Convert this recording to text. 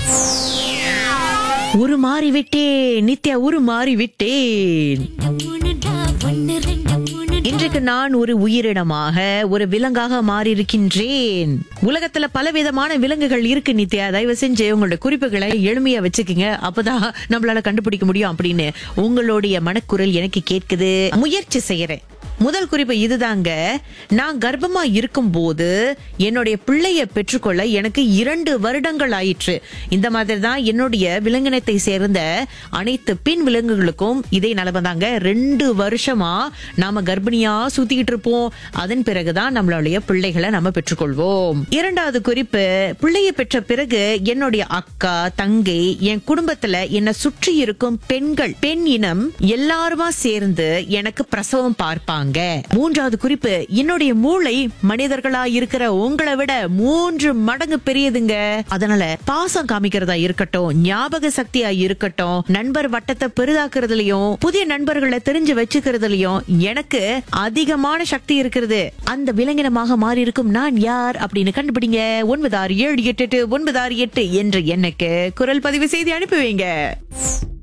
உரு மாறி விட்டேன் நித்யா உரு மாறி விட்டேன் இன்றைக்கு நான் ஒரு உயிரினமாக ஒரு விலங்காக மாறி இருக்கின்றேன் உலகத்துல பலவிதமான விலங்குகள் இருக்கு நித்யா தயவு செஞ்சு உங்களோட குறிப்புகளை எளிமையா வச்சுக்கோங்க அப்பதான் நம்மளால கண்டுபிடிக்க முடியும் அப்படின்னு உங்களுடைய மனக்குரல் எனக்கு கேட்குது முயற்சி செய்யறேன் முதல் குறிப்பு இதுதாங்க நான் கர்ப்பமா இருக்கும் போது என்னுடைய பிள்ளைய பெற்றுக்கொள்ள எனக்கு இரண்டு வருடங்கள் ஆயிற்று இந்த மாதிரி தான் என்னுடைய விலங்கினத்தை சேர்ந்த அனைத்து பெண் விலங்குகளுக்கும் இதே நிலைமை தாங்க ரெண்டு வருஷமா நாம கர்ப்பிணியா சுத்திக்கிட்டு இருப்போம் அதன் பிறகுதான் நம்மளுடைய பிள்ளைகளை நம்ம பெற்றுக்கொள்வோம் இரண்டாவது குறிப்பு பிள்ளைய பெற்ற பிறகு என்னுடைய அக்கா தங்கை என் குடும்பத்துல என்னை சுற்றி இருக்கும் பெண்கள் பெண் இனம் எல்லாருமா சேர்ந்து எனக்கு பிரசவம் பார்ப்பாங்க மூன்றாவது குறிப்பு என்னுடைய மூளை மனிதர்களா இருக்கிற உங்களை விட மூன்று மடங்கு பெரியதுங்க அதனால பாசம் காமிக்கிறதா இருக்கட்டும் ஞாபக சக்தியா இருக்கட்டும் நண்பர் வட்டத்தை பெரிதாக்குறதுலயும் புதிய நண்பர்களை தெரிஞ்சு வச்சுக்கிறதுலயும் எனக்கு அதிகமான சக்தி இருக்கிறது அந்த விலங்கினமாக மாறி இருக்கும் நான் யார் அப்படின்னு கண்டுபிடிங்க ஒன்பது ஆறு ஏழு எட்டு எட்டு ஒன்பது ஆறு எட்டு என்ற எண்ணுக்கு குரல் பதிவு செய்து அனுப்பி வைங்க